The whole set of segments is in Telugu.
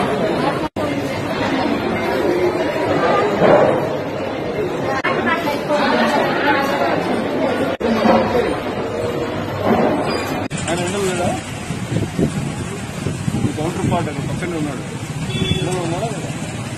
ఆయన ఉండదు కదా ఈ కౌంటర్ పార్ట్ అక్కడ పక్కనే ఉన్నాడు ఉండదు ఉన్నాడా లేదా?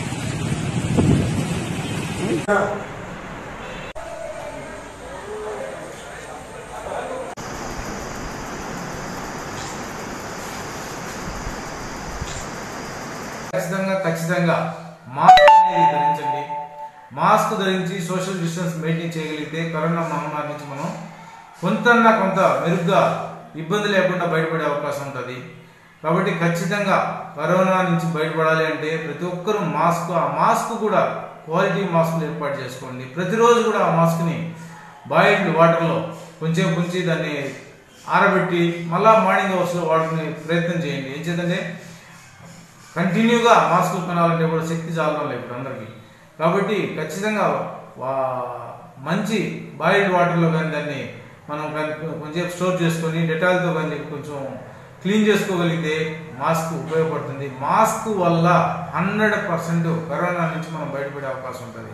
ఖచ్చితంగా ఖచ్చితంగా మాస్క్ అనేది ధరించండి మాస్క్ ధరించి సోషల్ డిస్టెన్స్ మెయింటైన్ చేయగలిగితే కరోనా మహమ్మారి నుంచి మనం కొంతన్నా కొంత మెరుగ్గా ఇబ్బంది లేకుండా బయటపడే అవకాశం ఉంటుంది కాబట్టి ఖచ్చితంగా కరోనా నుంచి బయటపడాలి అంటే ప్రతి ఒక్కరూ మాస్క్ ఆ మాస్క్ కూడా క్వాలిటీ మాస్కులు ఏర్పాటు చేసుకోండి ప్రతిరోజు కూడా ఆ మాస్క్ని బాయిల్డ్ వాటర్లో కొంచెం కొంచెం దాన్ని ఆరబెట్టి మళ్ళా మార్నింగ్ అవర్స్లో వాడుకునే ప్రయత్నం చేయండి ఏం చేద్దంటే కంటిన్యూగా మాస్కులు కొనాలంటే కూడా శక్తి చాలడం లేదు ఇప్పుడు అందరికీ కాబట్టి ఖచ్చితంగా వా- మంచి బాయిల్డ్ వాటర్లో కానీ దాన్ని మనం కానీ కొంచెం స్టోర్ చేసుకొని డెటాల్తో కానీ కొంచెం క్లీన్ చేసుకోగలిగితే మాస్క్ ఉపయోగపడుతుంది మాస్క్ వల్ల హండ్రెడ్ పర్సెంట్ కరోనా నుంచి మనం బయటపడే అవకాశం ఉంటుంది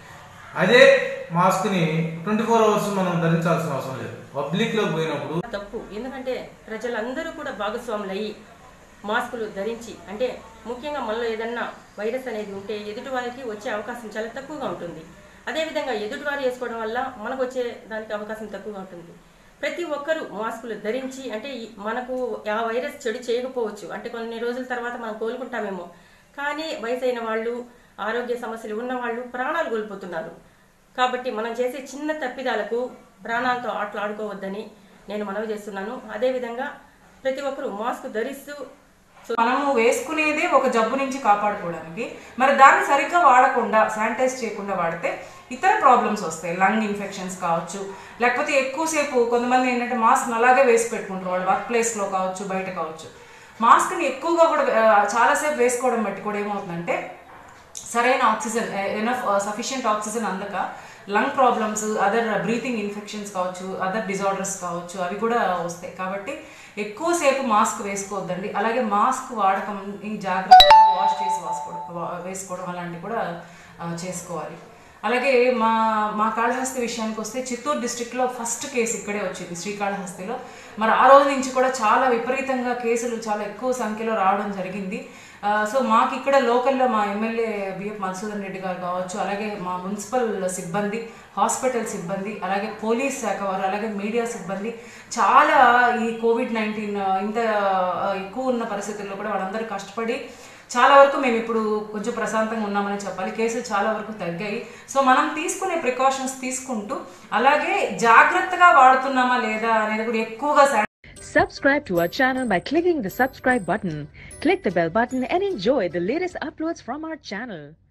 అదే మాస్క్ని ట్వంటీ ఫోర్ అవర్స్ మనం ధరించాల్సిన అవసరం లేదు పబ్లిక్లో పోయినప్పుడు తప్పు ఎందుకంటే ప్రజలందరూ కూడా భాగస్వాములు అయ్యి మాస్కులు ధరించి అంటే ముఖ్యంగా మనలో ఏదన్నా వైరస్ అనేది ఉంటే ఎదుటి వారికి వచ్చే అవకాశం చాలా తక్కువగా ఉంటుంది అదేవిధంగా ఎదుటివారు వేసుకోవడం వల్ల మనకు వచ్చే దానికి అవకాశం తక్కువగా ఉంటుంది ప్రతి ఒక్కరూ మాస్కులు ధరించి అంటే ఈ- మనకు ఆ వైరస్ చెడు చేయకపోవచ్చు అంటే కొన్ని రోజుల తర్వాత మనం కోలుకుంటామేమో కానీ వయసు అయిన వాళ్ళు ఆరోగ్య సమస్యలు ఉన్న వాళ్ళు ప్రాణాలు కోల్పోతున్నారు కాబట్టి మనం చేసే చిన్న తప్పిదాలకు ప్రాణాలతో ఆటలు ఆడుకోవద్దని నేను మనవి చేస్తున్నాను అదేవిధంగా ప్రతి ఒక్కరూ మాస్క్ ధరిస్తూ మనము వేసుకునేదే ఒక జబ్బు నుంచి కాపాడుకోవడానికి మరి దాన్ని సరిగ్గా వాడకుండా శానిటైజ్ చేయకుండా వాడితే ఇతర ప్రాబ్లమ్స్ వస్తాయి లంగ్ ఇన్ఫెక్షన్స్ కావచ్చు లేకపోతే ఎక్కువసేపు కొంతమంది ఏంటంటే మాస్క్ అలాగే వేసి పెట్టుకుంటారు వాళ్ళు వర్క్ ప్లేస్లో కావచ్చు బయట కావచ్చు మాస్క్ని ఎక్కువగా కూడా ఆ, చాలాసేపు వేసుకోవడం బట్టి కూడా ఏమవుతుందంటే సరైన ఆక్సిజన్ ఎనఫ్ సఫిషియంట్ ఆక్సిజన్ అందక lung problems other breathing infections కావచ్చు అదర్ డిజార్డర్స్ కావచ్చు అవి కూడా వస్తాయి కాబట్టి ఎక్కువసేపు మాస్క్ వేసుకోవద్దండి అలాగే మాస్క్ వాడకం ఈ జాగ్రత్తగా వాష్ చేసి వాసుకోవడం వా- వేసుకోవడం అలాంటివి కూడా ఆ, చేసుకోవాలి అలాగే మా మా కాళహస్తి విషయానికి వస్తే చిత్తూరు డిస్ట్రిక్ట్లో ఫస్ట్ కేసు ఇక్కడే వచ్చింది శ్రీకాళహస్తిలో మరి ఆ రోజు నుంచి కూడా చాలా విపరీతంగా కేసులు చాలా ఎక్కువ సంఖ్యలో రావడం జరిగింది ఆ, సో మాకు ఇక్కడ లోకల్లో మా ఎమ్మెల్యే బిఎఫ్ మధుసూదన్ రెడ్డి గారు కావచ్చు అలాగే మా మున్సిపల్ సిబ్బంది హాస్పిటల్ సిబ్బంది అలాగే పోలీస్ శాఖ వారు అలాగే మీడియా సిబ్బంది చాలా ఈ కోవిడ్ నైన్టీన్ ఇంత ఆ, ఎక్కువ ఉన్న పరిస్థితుల్లో కూడా వాళ్ళందరూ కష్టపడి చాలా వరకు మేము ఇప్పుడు కొంచెం ప్రశాంతంగా ఉన్నామని చెప్పాలి కేసులు చాలా వరకు తగ్గాయి సో మనం తీసుకునే ప్రికాషన్స్ తీసుకుంటూ అలాగే జాగ్రత్తగా వాడుతున్నామా లేదా అనేది కూడా ఎక్కువగా Subscribe to our channel by clicking the subscribe button. Click the bell button and enjoy the latest uploads from our channel.